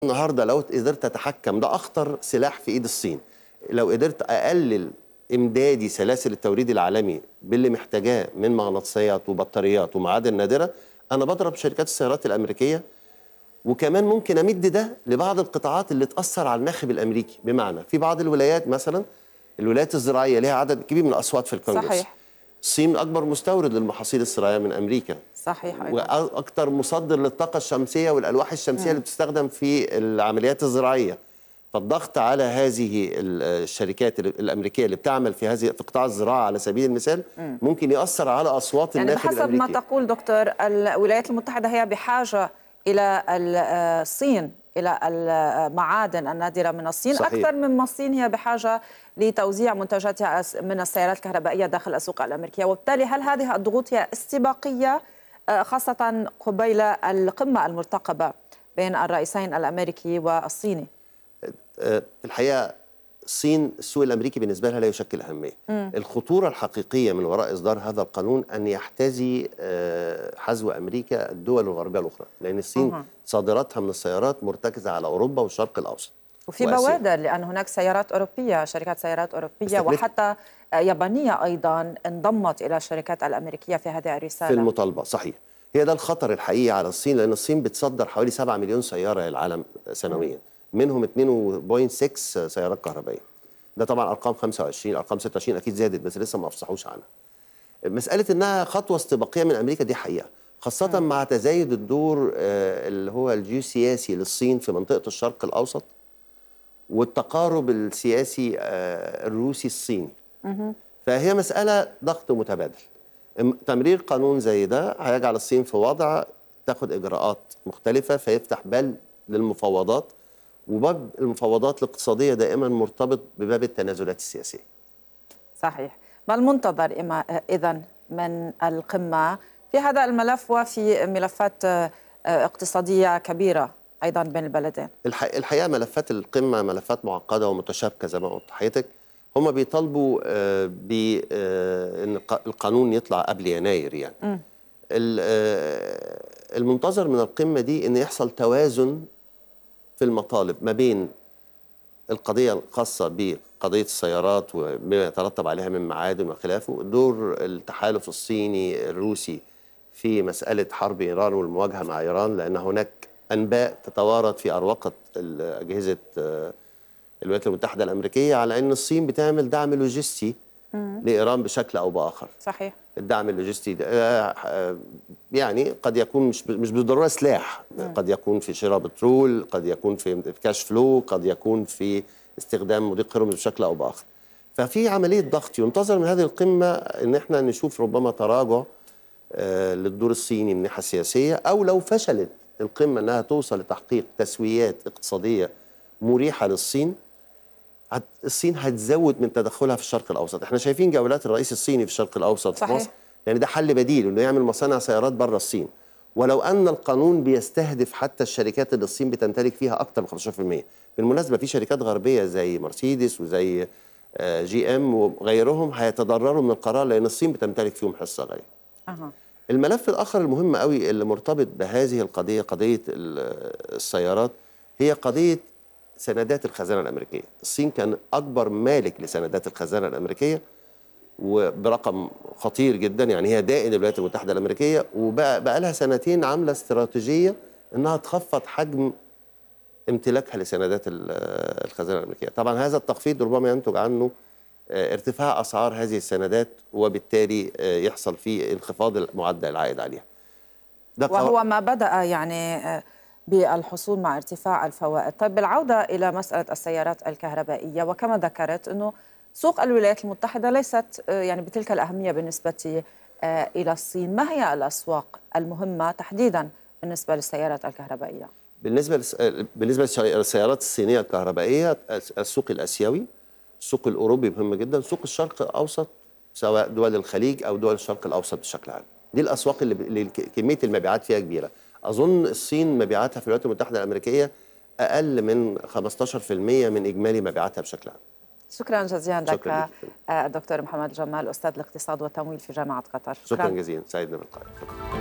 النهارده لو قدرت اتحكم ده اخطر سلاح في ايد الصين لو قدرت اقلل امدادي سلاسل التوريد العالمي باللي محتاجاه من مغناطيسيات وبطاريات ومعادن نادره انا بضرب شركات السيارات الامريكيه وكمان ممكن امد ده لبعض القطاعات اللي تاثر على الناخب الامريكي بمعنى في بعض الولايات مثلا الولايات الزراعيه لها عدد كبير من الاصوات في الكونجرس صحيح. الصين اكبر مستورد للمحاصيل الزراعيه من امريكا صحيح أيضا. واكثر مصدر للطاقه الشمسيه والالواح الشمسيه اللي بتستخدم في العمليات الزراعيه فالضغط على هذه الشركات الامريكيه اللي بتعمل في هذه في قطاع الزراعه على سبيل المثال ممكن ياثر على اصوات يعني الناخب بحسب ما الامريكي تقول دكتور الولايات المتحدة هي بحاجة إلى الصين إلى المعادن النادرة من الصين صحيح. أكثر مما الصين هي بحاجة لتوزيع منتجاتها من السيارات الكهربائية داخل السوق الأمريكية وبالتالي هل هذه الضغوط هي استباقية آه، خاصة قبيل القمة المرتقبة بين الرئيسين الأمريكي والصيني آه، الحقيقه الصين السوق الامريكي بالنسبه لها لا يشكل اهميه الخطوره الحقيقيه من وراء اصدار هذا القانون ان يحتذي آه، حذو امريكا الدول الغربيه الاخرى لان الصين أها. صادراتها من السيارات مرتكزه على اوروبا والشرق الاوسط وفي وآسيا. بوادر لأن هناك سيارات أوروبية شركات سيارات أوروبية استكلف- وحتى يابانية أيضا انضمت إلى الشركات الأمريكية في هذه في الرسالة المطالبه صحيح هي ده الخطر الحقيقي على الصين لان الصين بتصدر حوالي 7 مليون سياره للعالم سنويا منهم 2.6 سيارات كهربائيه ده طبعا ارقام 25 ارقام 26 اكيد زادت بس لسه ما افصحوش عنها مساله انها خطوه استباقيه من امريكا دي حقيقه خاصه مع تزايد الدور آه، اللي هو الجيوسياسي للصين في منطقه الشرق الاوسط والتقارب السياسي آه، الروسي الصيني فهي مسألة ضغط متبادل ام- تمرير قانون زي ده هيجعل الصين في وضع تاخد إجراءات مختلفة فيفتح بال للمفاوضات وباب المفاوضات الاقتصادية دائما مرتبط بباب التنازلات السياسية صحيح ما المنتظر إما إذا من القمة في هذا الملف وفي ملفات آه، آه، اقتصادية كبيرة أيضا بين البلدين الح- الحقيقة ملفات القمة ملفات معقدة ومتشابكة زي ما قلت حضرتك هم بيطالبوا بأن القانون يطلع قبل يناير يعني ال- آه، المنتظر من القمة دي أن يحصل توازن في المطالب ما بين القضية الخاصة بقضية السيارات وما يترتب عليها من معادن وخلافه دور التحالف الصيني الروسي في مسألة حرب إيران والمواجهة مع إيران لأن هناك أنباء تتوارد في أروقة ال- أجهزة آه، الولايات المتحدة الأمريكية على أن الصين بتعمل دعم لوجستي لإيران بشكل أو بآخر صحيح الدعم اللوجستي ده آه، آه، يعني قد يكون مش مش بالضروره سلاح قد يكون في شراء بترول قد يكون في كاش فلو قد يكون في استخدام مضيق هرمز بشكل او باخر ففي عمليه ضغط ينتظر من هذه القمه ان احنا نشوف ربما تراجع آه، للدور الصيني من الناحيه السياسيه او لو فشلت القمه انها توصل لتحقيق تسويات اقتصاديه مريحه للصين هت- الصين هتزود من تدخلها في الشرق الاوسط احنا شايفين جولات الرئيس الصيني في الشرق الاوسط صحيح. في مصر يعني ده حل بديل انه يعمل مصانع سيارات بره الصين ولو ان القانون بيستهدف حتى الشركات اللي الصين بتمتلك فيها اكثر من 15% بالمناسبه في شركات غربيه زي مرسيدس وزي آه، جي ام وغيرهم هيتضرروا من القرار لان الصين بتمتلك فيهم حصه غاليه أها. الملف الاخر المهم قوي اللي مرتبط بهذه القضيه قضيه ال- السيارات هي قضيه سندات الخزانه الامريكيه الصين كان اكبر مالك لسندات الخزانه الامريكيه وبرقم خطير جدا يعني هي دائن الولايات المتحده الامريكيه وبقى بقى لها سنتين عامله استراتيجيه انها تخفض حجم امتلاكها لسندات ال- الخزانه الامريكيه طبعا هذا التخفيض ربما ينتج عنه آه، ارتفاع اسعار هذه السندات وبالتالي آه، يحصل فيه انخفاض معدل العائد عليها ده قرار- وهو ما بدأ يعني آه، بالحصول مع ارتفاع الفوائد طيب بالعودة إلى مسألة السيارات الكهربائية وكما ذكرت أنه سوق الولايات المتحدة ليست آه، يعني بتلك الأهمية بالنسبة آه، إلى الصين ما هي الأسواق المهمة تحديدا بالنسبة للسيارات الكهربائية بالنسبه للس... بالنسبه للسيارات الصينيه الكهربائيه السوق الاسيوي السوق الاوروبي مهم جدا سوق الشرق الاوسط سواء دول الخليج او دول الشرق الاوسط بشكل عام دي الاسواق اللي, اللي ك- كميه المبيعات فيها كبيره اظن الصين مبيعاتها في الولايات المتحده الامريكيه اقل من 15% من اجمالي مبيعاتها بشكل عام شكرا جزيلا شكراً لك لك. آه، دكتور محمد جمال أستاذ الاقتصاد والتمويل في جامعة قطر شكرا جزيلا سعيدنا بالقائد شكرا